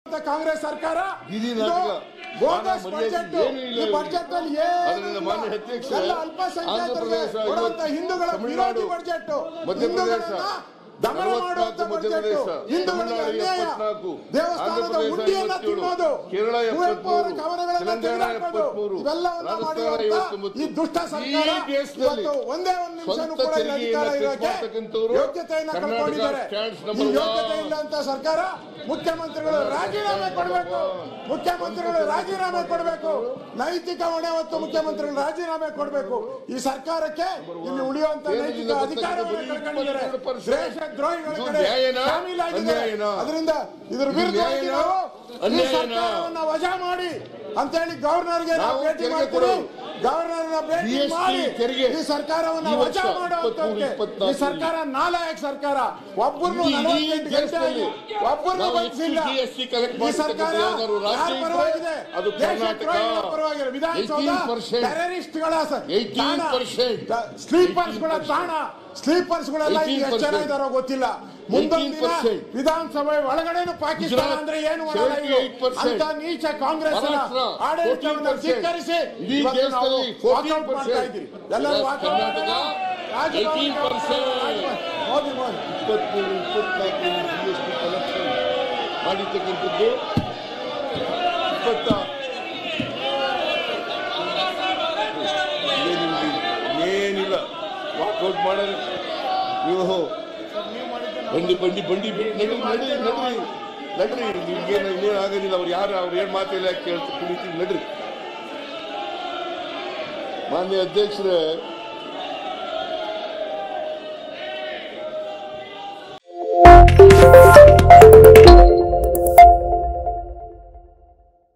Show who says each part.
Speaker 1: ಕಾಂಗ್ರೆಸ್ ಸರ್ಕಾರ
Speaker 2: ಬೀದಿ
Speaker 1: ಇದು
Speaker 2: ನಾಟಕ.
Speaker 1: ಬೋಗಸ್
Speaker 2: ಮಾನ
Speaker 1: ಬಜೆಟ್
Speaker 2: ಮರ್ಯಾದೆ ಏನೂ ಇಲ್ಲ
Speaker 1: ಈ
Speaker 2: ಇವರಿಗೆ.
Speaker 1: ಬಜೆಟ್ ಅಲ್ಲಿ
Speaker 2: ಅದರಿಂದ ಮಾನ್ಯ
Speaker 1: ಏನು
Speaker 2: ಅಧ್ಯಕ್ಷರೇ,
Speaker 1: ಎಲ್ಲ
Speaker 2: ಆಂಧ್ರ
Speaker 1: ಅಲ್ಪಸಂಖ್ಯಾತರಿಗೆ
Speaker 2: ಪ್ರದೇಶ,
Speaker 1: ಕೊಡುವಂತ
Speaker 2: ಇವತ್ತು
Speaker 1: ಹಿಂದೂಗಳ
Speaker 2: ತಮಿಳುನಾಡು,
Speaker 1: ವಿರೋಧಿ ಬಜೆಟ್
Speaker 2: ಮಧ್ಯಪ್ರದೇಶ,
Speaker 1: ಹಿಂದೂಗಳನ್ನ ದಮನ ಮಾಡುವಂತ
Speaker 2: ನಲವತ್ನಾಲ್ಕು
Speaker 1: ಬಜೆಟ್
Speaker 2: ಮಧ್ಯಪ್ರದೇಶ,
Speaker 1: ಹಿಂದೂಗಳಿಗೆ
Speaker 2: ತಮಿಳುನಾಡು
Speaker 1: ಅನ್ಯಾಯ
Speaker 2: ಎಪ್ಪತ್ನಾಲ್ಕು,
Speaker 1: ದೇವಸ್ಥಾನದ
Speaker 2: ಆಂಧ್ರಪ್ರದೇಶ
Speaker 1: ಹುಂಡಿಯನ್ನ
Speaker 2: ಐವತ್ತೇಳು,
Speaker 1: ತಿನ್ನೋದು
Speaker 2: ಕೇರಳ
Speaker 1: ಕುವೆಂಪು ಅವರ
Speaker 2: ಎಪ್ಪತ್ಮೂರು,
Speaker 1: ಕವನಗಳನ್ನ
Speaker 2: ತೆಲಂಗಾಣ
Speaker 1: ತೆಗೆದುಹಾಕೋದು
Speaker 2: ಎಪ್ಪತ್ಮೂರು,
Speaker 1: ಇವೆಲ್ಲವನ್ನ
Speaker 2: ರಾಜಸ್ಥಾನ
Speaker 1: ಮಾಡಿರುವಂತ
Speaker 2: ಐವತ್ತೊಂಬತ್ತು.
Speaker 1: ಈ ದುಷ್ಟ ಸರ್ಕಾರ
Speaker 2: ಈ ದೇಶದಲ್ಲಿ
Speaker 1: ಇವತ್ತು ಒಂದೇ ಒಂದು ನಿಮಿಷನೂ
Speaker 2: ಸ್ವಂತ
Speaker 1: ಕೂಡ ಇಲ್ಲಿ
Speaker 2: ತೆರಿಗೆಯನ್ನ
Speaker 1: ಅಧಿಕಾರ ಇರೋಕೆ
Speaker 2: ತೆಗೆದುಕೊಳ್ತಕ್ಕಂಥವ್ರು
Speaker 1: ಯೋಗ್ಯತೆಯನ್ನ
Speaker 2: ಕರ್ನಾಟಕ
Speaker 1: ಕಳ್ಕೊಂಡಿದ್ದಾರೆ
Speaker 2: ಸ್ಟ್ಯಾಂಡ್ಸ್
Speaker 1: ಈ
Speaker 2: ನಂಬರ್ ಒನ್.
Speaker 1: ಯೋಗ್ಯತೆ ಇಲ್ಲ ಅಂತ ಸರ್ಕಾರ ಮುಖ್ಯಮಂತ್ರಿಗಳು ರಾಜೀನಾಮೆ ಕೊಡಬೇಕು ಮುಖ್ಯಮಂತ್ರಿಗಳು ರಾಜೀನಾಮೆ ಕೊಡಬೇಕು ನೈತಿಕ ಹೊಣೆ ಹೊತ್ತು ಮುಖ್ಯಮಂತ್ರಿಗಳು ರಾಜೀನಾಮೆ ಕೊಡಬೇಕು ಈ ಸರ್ಕಾರಕ್ಕೆ ಇಲ್ಲಿ ಉಳಿಯುವಂತ ನೈತಿಕ ಅಧಿಕಾರವನ್ನು ಕಳ್ಕೊಂಡಿದ್ದಾರೆ ದೇಶ ದ್ರೋಹಿಗಳ
Speaker 2: ಇದು
Speaker 1: ಕಡೆ
Speaker 2: ನ್ಯಾಯನಾ?
Speaker 1: ಶಾಮೀಲಾಗಿದ್ದಾರೆ
Speaker 2: ಅನ್ಯಾಯನಾ?
Speaker 1: ಅದರಿಂದ ಇದ್ರ ವಿರುದ್ಧವಾಗಿ
Speaker 2: ನ್ಯಾಯನಾ?
Speaker 1: ನಾವು ಈ
Speaker 2: ಅನ್ಯಾಯನಾ?
Speaker 1: ಸರ್ಕಾರವನ್ನ ವಜಾ ಮಾಡಿ ಅಂತ ಹೇಳಿ ಗವರ್ನರ್ಗೆ ನಾವು
Speaker 2: ನಾವು
Speaker 1: ಭೇಟಿ
Speaker 2: ತೆರಿಗೆ
Speaker 1: ಮಾಡ್ತೀವಿ
Speaker 2: ಕೊಡೋರು.
Speaker 1: ಗವರ್ನರ್ನ ಭೇಟಿ
Speaker 2: GST
Speaker 1: ಮಾಡಿ
Speaker 2: ತೆರಿಗೆ
Speaker 1: ಈ ಸರ್ಕಾರವನ್ನ
Speaker 2: ಈ ವರ್ಷ
Speaker 1: ವಜಾ ಮಾಡುವಂತಕ್ಕೆ
Speaker 2: ಇಪ್ಪತ್ಮೂರು,
Speaker 1: ಈ ಸರ್ಕಾರ ನಾಲಾಯಕ ಸರ್ಕಾರ ಒಬ್ಬರನ್ನು
Speaker 2: ಇಡೀ
Speaker 1: ನಲವತ್ತೆಂಟು
Speaker 2: ದೇಶದಲ್ಲಿ
Speaker 1: ಗಂಟೆ ಒಬ್ಬರನ್ನು
Speaker 2: ನಾವು
Speaker 1: ಬಂಧಿಸಿಲ್ಲ
Speaker 2: GST collect
Speaker 1: ಈ ಸರ್ಕಾರ
Speaker 2: ಮಾಡ್ತಕ್ಕಂಥ ಯಾವ್ದಾದ್ರು ರಾಜ್ಯ
Speaker 1: ಯಾರ
Speaker 2: ಇದ್ರೆ
Speaker 1: ಪರವಾಗಿದೆ
Speaker 2: ಅದು ಕರ್ನಾಟಕ.
Speaker 1: ದೇಶದ್ರೋಹಿಗಳ ಪರವಾಗಿದೆ ವಿಧಾನಸೌಧ
Speaker 2: 18%
Speaker 1: ಟೆರರಿಸ್ಟ್ಗಳ ಸ-
Speaker 2: 18%
Speaker 1: ತಾಣ, ಸ್ಲೀಪರ್ಸ್ಗಳ ತಾಣ ಸ್ಲೀಪರ್ಸ್ಗಳೆಲ್ಲ ಈಗ ಎಷ್ಟು ಜನ
Speaker 2: 18%
Speaker 1: ಇದಾರೋ ಗೊತ್ತಿಲ್ಲ ಮುಂದೊಂದು ದಿನ
Speaker 2: 18%
Speaker 1: ವಿಧಾನಸಭೆ ಒಳಗಡೆನು ಪಾಕಿಸ್ತಾನ
Speaker 2: ಗುಜರಾತ್
Speaker 1: ಅಂದ್ರೆ ಏನು ಮಾಡಲ್ಲ ಇವರು.
Speaker 2: 78%
Speaker 1: ಅಂತ ನೀಚ ಕಾಂಗ್ರೆಸ್
Speaker 2: ಮಹಾರಾಷ್ಟ್ರ
Speaker 1: ಆಡಳಿತವನ್ನು
Speaker 2: 14%.
Speaker 1: ಧಿಕ್ಕರಿಸಿ
Speaker 2: ಇಡೀ
Speaker 1: ಇವತ್ತು ನಾವು
Speaker 2: ದೇಶದಲ್ಲಿ
Speaker 1: ವಾಕೌಟ್ ಮಾಡ್ತಾ ಇದ್ದೀವಿ ಎಲ್ಲರೂ ವಾಕೌಟ್
Speaker 2: ಕರ್ನಾಟಕ 18%.
Speaker 1: ಮೋದಿ ಮೋದಿ
Speaker 2: ಇಪ್ಪತ್ಮೂರು ಇಪ್ಪತ್ನಾಲ್ಕು ಜಿ ಎಸ್ ಟಿ ಕಲೆಕ್ಷನ್ ಮಾಡಿರ್ತಕ್ಕಂಥದ್ದು ಇಪ್ಪತ್ತ ಏನಿಲ್ಲ, ಏನಿಲ್ಲ ವಾಕೌಟ್ ಮಾಡೋದು ನೀವು ಬಂಡಿ ಬಂಡಿ ಬಂಡಿ ನಡಿ ನಡಿ ನಡ್ರಿ ನಡ್ರಿ ನಿಮ್ಗೇನು ಇನ್ನೇನು ಆಗೋದಿಲ್ಲ ಅವ್ರು ಯಾರು ಅವ್ರು ಏನು ಮಾತಿಲ್ಲ ಕೇಳ್ತಾ ಕುಳಿತೀವಿ ನಡ್ರಿ ಮಾನ್ಯ ಅಧ್ಯಕ್ಷರೇ